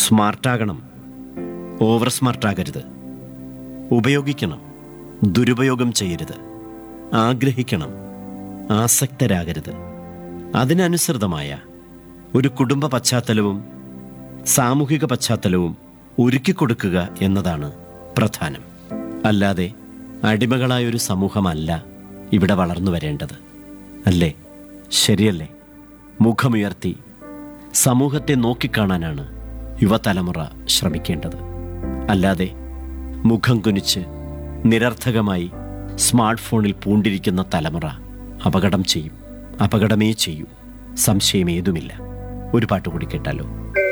സ്മാർട്ടാകണം over സ്മാർട്ടാകരുത് ഉപയോഗിക്കണം ദുരുപയോഗം ചെയ്യരുത് ആഗ്രഹിക്കണം ആസക്തരാകരുത് അതിനനുസൃതമായ ഒരു കുടുംബ പശ്ചാത്തലവും സാമൂഹിക പശ്ചാത്തലവും ഒരുക്കിക്കൊടുക്കുക എന്നതാണ് പ്രധാനം അല്ലാതെ അടിമകളായൊരു സമൂഹമല്ല ഇവിടെ വളർന്നു വരേണ്ടത് അല്ലേ ശരിയല്ലേ മുഖമുയർത്തി സമൂഹത്തെ നോക്കിക്കാണാനാണ് യുവതലമുറ ശ്രമിക്കേണ്ടത് അല്ലാതെ മുഖം കുനിച്ച് നിരർത്ഥകമായി സ്മാർട്ട് ഫോണിൽ പൂണ്ടിരിക്കുന്ന തലമുറ അപകടം ചെയ്യും അപകടമേ ചെയ്യൂ സംശയമേതുമില്ല ഒരു പാട്ട് കൂടി കേട്ടാലോ